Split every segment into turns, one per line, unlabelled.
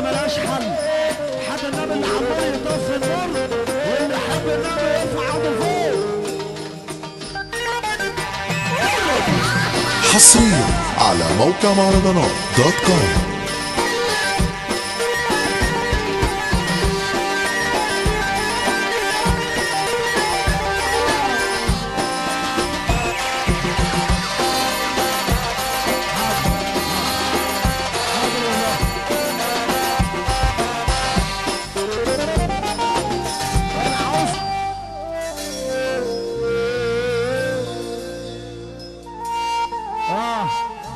النبي ملاش حل حتى النبي اللي عمال يطفي النور واللي يحب النبي يرفع عضو فوق
حصريا على موقع مهرجانات دوت كوم
انا عاوز اه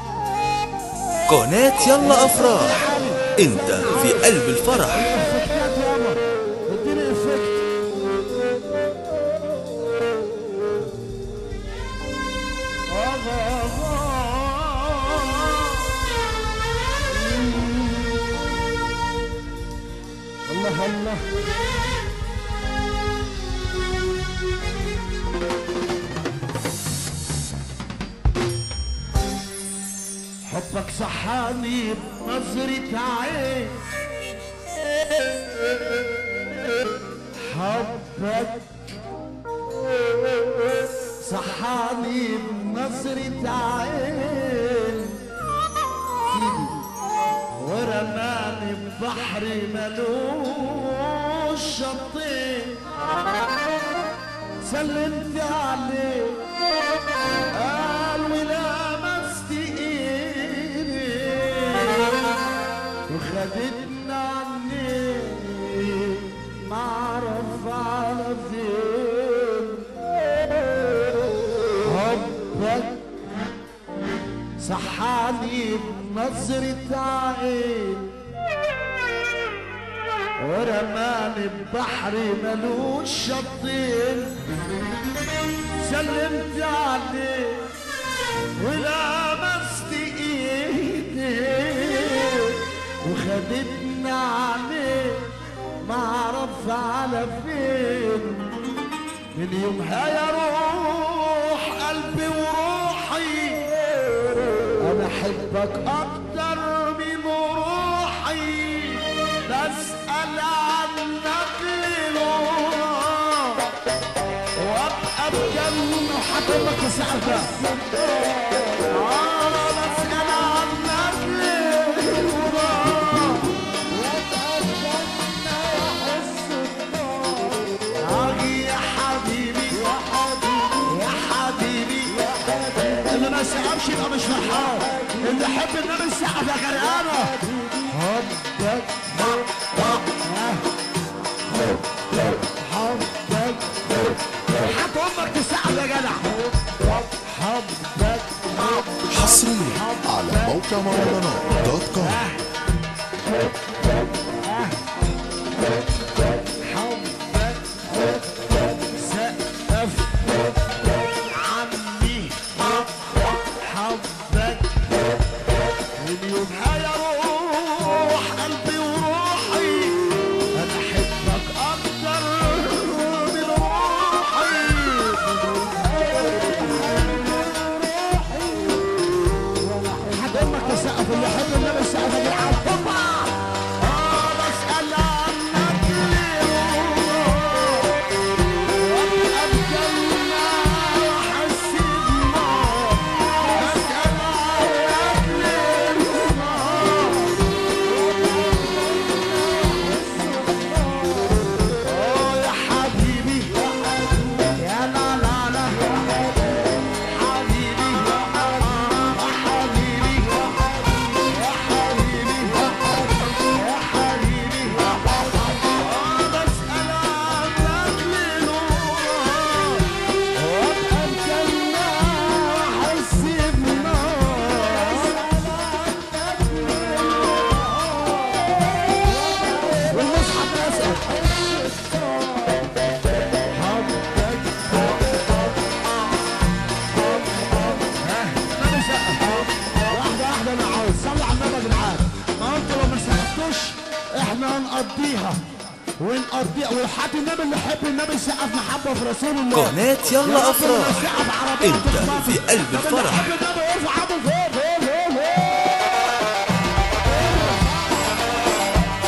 قناة يلا أفراح أنت في قلب الفرح
افكتات يابا اديني افكت الله الله حبك صحاني بنظرة عين حبك صحاني بنظرة عين سيدي ورماني ببحر ملوش شطين سلمت عليه قال ولمست ايدي وخدتنا عني معرف على فين حبك صحاني بنظرة عين ورماني ببحر ملوش شطين سلمت عليه ولمست ايدي وخدتنا عليه معرف على فين من يومها يا روح قلبي وروحي انا احبك اكتر من روحي بسأل عنك للروح وابقى بجنة وحكمك ساعتها انا بسأل عنك للروح وابقى بجنة واحس اجي يا حبيبي يا حبيبي يا حبيبي يا حبيبي اللي ما سقفش يبقى مش فرحان اللي يحب النبي السقف يا غرقانه حبك حبك حط امك تسقف يا جدع حبك
حصريا على موقع مهرجانات دوت كوم
حبك سقف عني حبك اليوم يا روح قلبي وروحي انا احبك اكتر من روحي حد امك تسقف اللي يحب النبي السقف يا جدعان هوبا اه بسأل عنك ليه وابقى بجنة واحس بنار بسأل عنك ليه اه يا حبيبي يا لا لا لا حبيبي يا حبيبي يا حبيبي يا حبيبي اه بسأل عنك لنور وابقى بجنة واحس بنار والمصحف يسأل حبك نبي سقف واحدة واحدة أنا عاوز صلي على النبي يا جدعان ما أنتوا لو ما سقفتوش إحنا هنقضيها ونقضيها وحد النبي اللي يحب النبي يسقف محبة في رسول الله
قناة يلا
يا رب
أفراح.
نسقف عربية
أنت
تخبط.
في قلب
طب اللي
الفرح.
يحب النبي يرفع عضو فوق فوق فوق فوق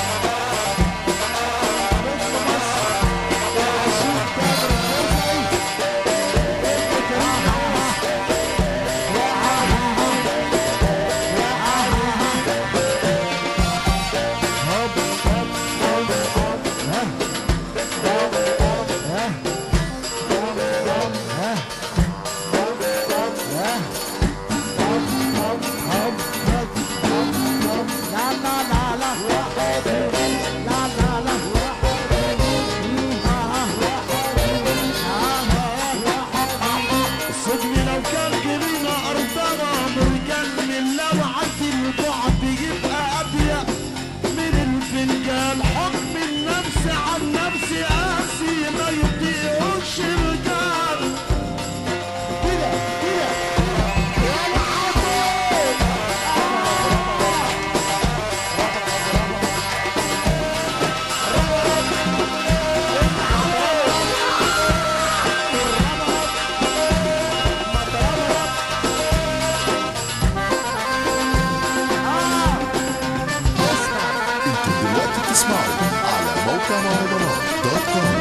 البعد يبقى أضيق من الفنجان حكم النفس عن نفسي قاسي ما يطيقوش رجال كده كده يا محمد
انتم دلوقتي بتسمعوا على موقع مهرجانات دوت كوم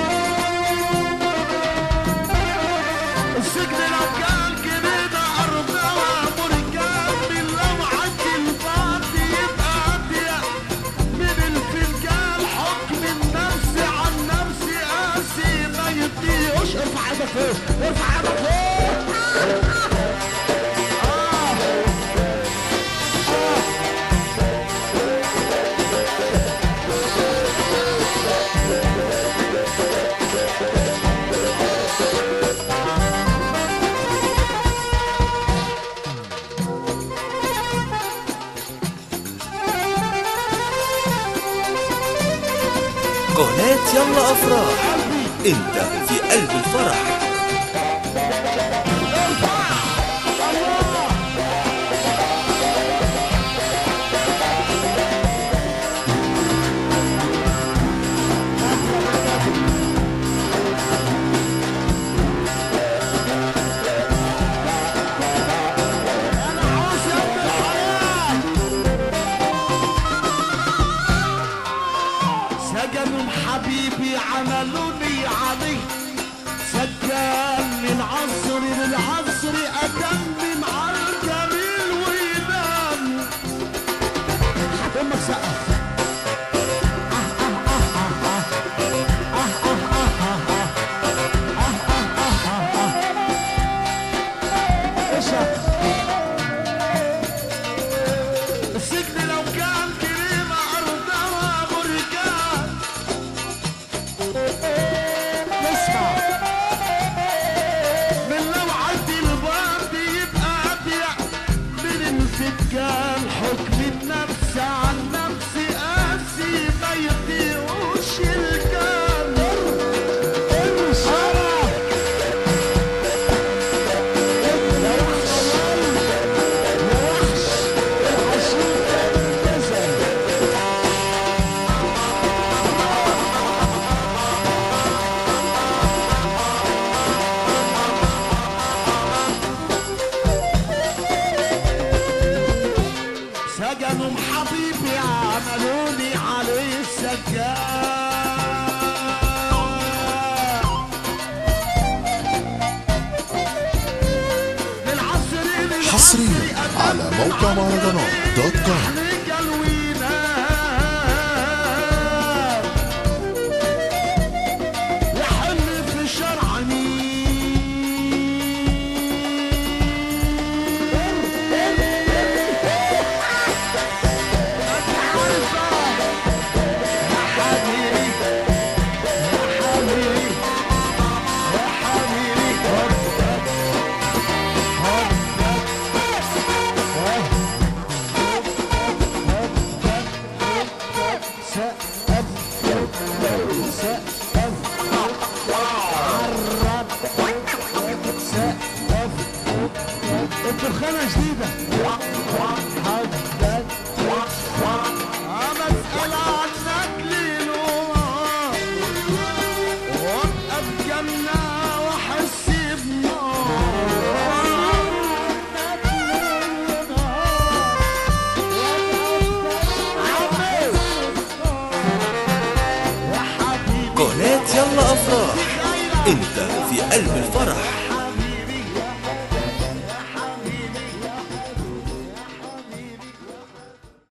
السجن لو كان كده أرضها بركان من لو عدي البعض يبقى أضيق من الفنجان حكم النفس عن نفسي قاسي ما يطيقوش ارفع ايدك فوق ارفع ايدك فوق
قناة يلا أفراح أنت في قلب الفرح
انا عاوز يا ابن الحياة سجنوا حبيبي عملوني عليه سجان للعصر للعصر أتمم على الجميل ويبان أمك سقف اشرب السجن لو كان كريمة أرضها بركان اسمع من لو عدي البرد يبقى أضيق من الفتكان حكم النفس عن نفسي قاسي ما يطيقوش الكان ارشد سجنوا حبيبي عملوني عليه السجان للعصر للعصر
حصرياً على موقع مهرجانات دوت كوم.
يحل في شرع سقف سقف عرب سقف الدخانة جديدة حدد أنا أسأل عنك ليل ونهار وأبقى بجنة وأحس بنار
قناة يلا أفراح أنت في قلب الفرح